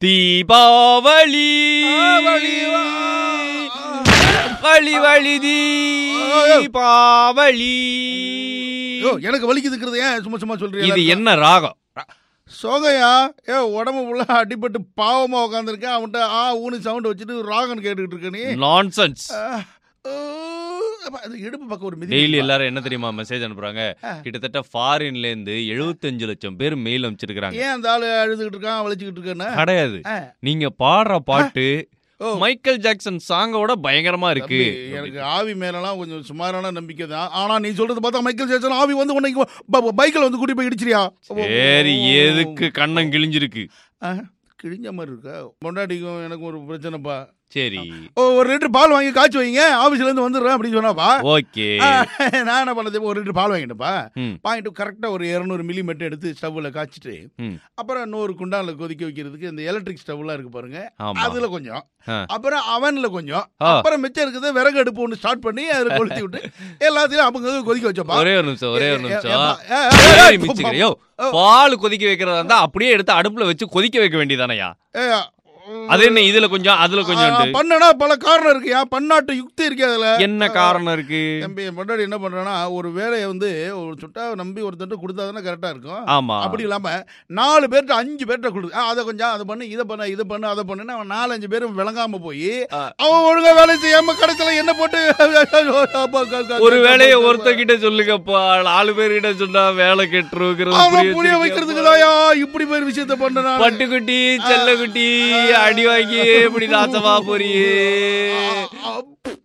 தீபாவளி ஆவளி வா. வழி வழி தீபாவளி ஐயோ, எனக்கு வலிக்குதுக்கிறது ஏன் சும்மா சும்மா இது சொல்றீங்க என்ன ராகம் சோகையா ஏ உடம்பு ஃபுல்லா அடிபட்டு பாவமா உட்காந்துருக்கேன் அவன்கிட்ட ஆ ஊனி சவுண்ட் வச்சுட்டு ராகன் கேட்டுக்கிட்டு இருக்க நீ நான்சென்ஸ் ஆ, ஊ, அப்பா, அது இடுப்பு பக்கம் ஒரு மிதி டெய்லி எல்லாரும் என்ன தெரியுமா மெசேஜ் அனுப்புறாங்க ஆ. கிட்டத்தட்ட ஃபாரின்ல இருந்து 75 லட்சம் பேர் மெயில் அனுப்பிச்சிருக்காங்க ஏன் அந்த ஆளு அழுதுகிட்டு இருக்கான் வலிச்சுக்கிட்டு இருக்கான்னு கிடையாது ஆ. நீங்க பாடுற பாட்டு ஓ. மைக்கேல் ஜாக்சன் சாங்கோட பயங்கரமா இருக்கு தம்பி, எனக்கு ஆவி மேலலாம் கொஞ்சம் சுமாரான நம்பிக்கை தான் ஆனா நீ சொல்றது பார்த்தா மைக்கேல் ஜாக்சன் ஆவி வந்து உன்னைக்கு பைக்கில் வந்து கூட்டி போய் இடிச்சிரியா சரி எதுக்கு கண்ணம் கிழிஞ்சிருக்கு ஆ, கிழிஞ்ச மாதிரி இருக்கா பொண்டாட்டிக்கும் எனக்கு ஒரு பிரச்சனைப்பா சரி ஓ, ஒரு லிட்டர் பால் வாங்கி காய்ச்சி வைங்க ஆஃபீஸ்ல இருந்து வந்துடுறேன் அப்படின்னு சொன்னாப்பா ஓகே ஆ, நான் என்ன பண்ணது ஒரு லிட்டர் பால் வாங்கிட்டேன்ப்பா ம். வாங்கிட்டு கரெக்டாக ஒரு இரநூறு மில்லி மட்டும் எடுத்து ஸ்டவ்வில் காய்ச்சிட்டு ம். அப்புறம் இன்னொரு குண்டானில் கொதிக்க வைக்கிறதுக்கு இந்த எலக்ட்ரிக் ஸ்டவ்லாம் இருக்கு பாருங்க ஆமா அதுல கொஞ்சம் ஆ. அப்புறம் அவன்ல கொஞ்சம் ஆ. அப்புறம் மிச்சம் இருக்குது விறகு அடுப்பு ஒன்று ஸ்டார்ட் பண்ணி அதில் கொளுத்தி விட்டு எல்லாத்தையும் அவங்க கொதிக்க வச்சப்பா ஒரே ஒரு நிமிஷம் ஒரே ஒரு நிமிஷம் ஏப்பா, ஏ, ஏ, ஏ, ஏய், ஏ, மிச்சிக்கிற. யோ, ஓ. பால் கொதிக்க வைக்கிறதா இருந்தா அப்படியே எடுத்து அடுப்புல வச்சு கொதிக்க வைக்க வேண்டியதானயா ஏ, அது என்ன இதுல கொஞ்சம் அதுல ஆ, கொஞ்சம் பண்ணனா பல காரணம் இருக்குயா பன்னாட்டு யுக்தி இருக்கு அதுல என்ன காரணம் இருக்கு தம்பி என் பொண்டாட்டி என்ன பண்றான்னா ஒரு வேலையை வந்து ஒரு சுட்டா நம்பி ஒருத்தன்ட்டு கொடுத்தா தானே கரெக்டா இருக்கும் ஆமா அப்படி இல்லாம நாலு பேர்ட்ட அஞ்சு பேர்ட்ட கொடு ஆ, அதை கொஞ்சம் அதை பண்ணு இதை பண்ணு இதை பண்ணு அதை பண்ணுன்னு அவன் நாலஞ்சு பேரும் விளங்காம போய் ஆ. அவன் ஒழுங்கா வேலை செய்யாம கடைசியில என்ன போட்டு ஒரு வேலையை ஒருத்த கிட்ட சொல்லுங்கப்பா நாலு பேர் கிட்ட சொன்னா வேலை கெட்டுருங்கிறது அவன் புரிய வைக்கிறதுக்கு தாயா இப்படி பேர் விஷயத்த பண்ண பட்டுக்குட்டி செல்லக்குட்டி அடி வாங்கி இப்படி நாசமா போறியே